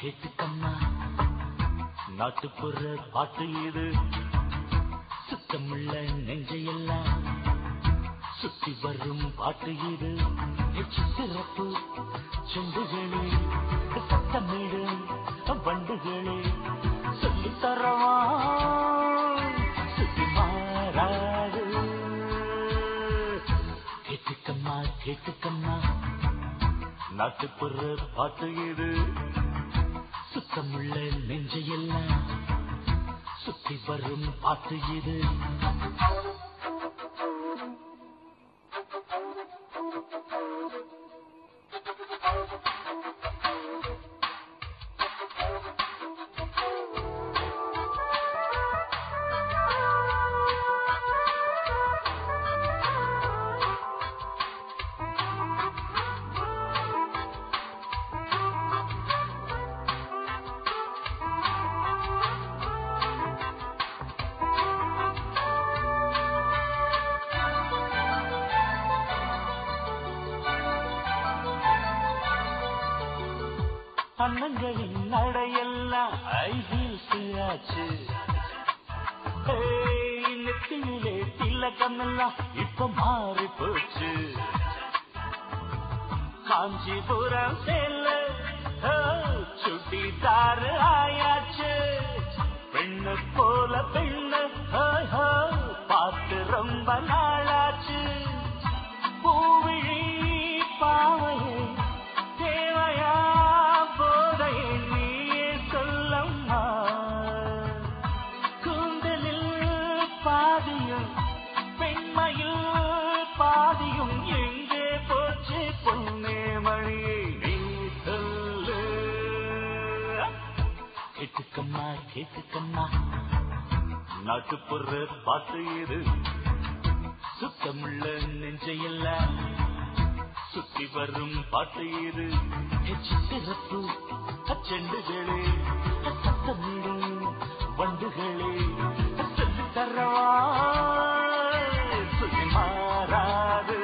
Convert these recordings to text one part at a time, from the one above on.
கேட்டுக்கம்மா நாட்டுப்புற பாட்டு இது சுத்தமுள்ள நெஞ்சையெல்லாம் சுத்தி வரும் பாட்டு இது சிறப்பு செண்டுகளே சத்தமிடு வண்டுகளே சொல்லித் தரவா சுத்தி மாறாது கேட்டுக்கம்மா கேட்டுக்கம்மா நாட்டுப்புற பாட்டு இது சுத்தமுள்ள நெஞ்சையெல்லாம் சுத்தி வரும் பாட்டு இது அண்ணங்களின் நடையெல்லாம் ஐஹீல்ஸ் ஆச்சு ஏய், நெத்தியிலே திலகமெல்லாம் இப்ப மாறி போச்சு காஞ்சிபுரம் சேல சுட்டிதாரு ஆயாச்சு பெண்ணு போல பெண்ணு ஹோய் ஹோய், பார்த்து ரொம்ப நாளாச்சு பூவிழி பாவையே தேவையா போதையை நீயே சொல்லம்மா கூந்தலில் பாதியும் பெண்மையில் பாதியும் எங்கே போச்சு பொன்னே மணியை நீ சொல்லு கேட்டுக்கம்மா கேட்டுக்கம்மா நாட்டுப்புற பாட்டு இது சுத்தமுள்ள நெஞ்சையெல்லாம் சுத்தி வரும் பாட்டு இது சிறப்பு செண்டுகளே சத்தமிடு வண்டுகளே சொல்லி தரவா சொல்லி மாறாது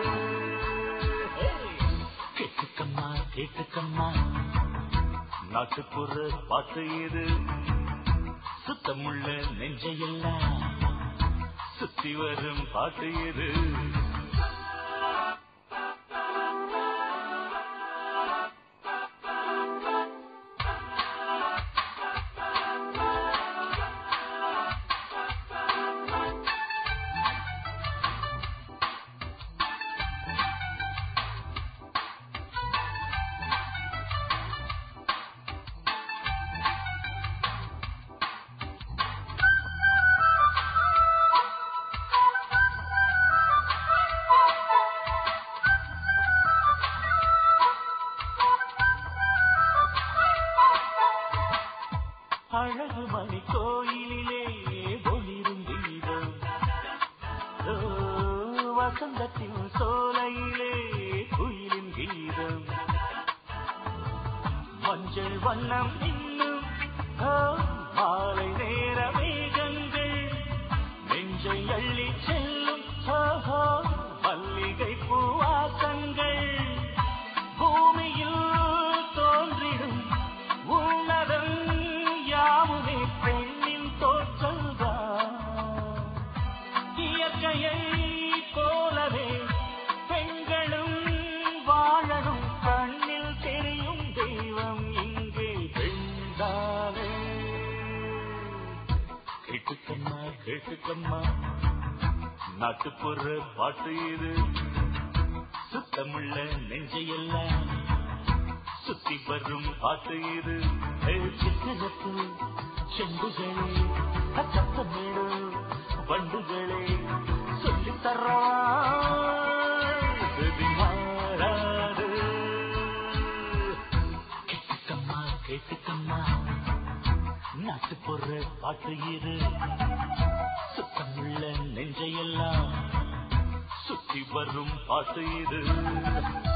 கேட்டுக்கம்மா கேட்டுக்கம்மா நாட்டுப்புற பாட்டு இது சுத்தமுள்ள நெஞ்சையெல்லாம் சுத்தி வரும் பாட்டு இது அழகு மணி கோயிலிலே ஒளிரும் தீபம் ஓ, வசந்தத்தின் சோலையிலே குயிலின் கீதம் மஞ்சள் வண்ணம் இன்னும் ஓ, மாலை நேர மேகங்கள் நெஞ்சை அள்ளி செல்லும் ஓஹோ, மல்லிகை பூவாசங்கள் பூமியில் தோன்றிடும் உன்னதம் யாவுமே பெண்ணின் தோற்றல்தான் இயற்கையை போலவே பெண்களும் வாழணும் கண்ணில் தெரியும் தெய்வம் இங்கே பெண்தானே கேட்டுக்கம்மா கேட்டுக்கம்மா நாட்டுப்புற பாட்டு இது சுத்தமுள்ள நெஞ்சையெல்லாம் சுத்தி வரும் பாட்டு இது சித்திரப்பு செண்டுகளே சத்தமேடு வண்டுகளே சொல்லி தரவா செவி மாறாது கேட்டுக்கம்மா கேட்டுக்கம்மா நாட்டுப்புற பாட்டு இது சுத்தமுள்ள நெஞ்சையெல்லாம் சுத்தி வரும் பாட்டு இது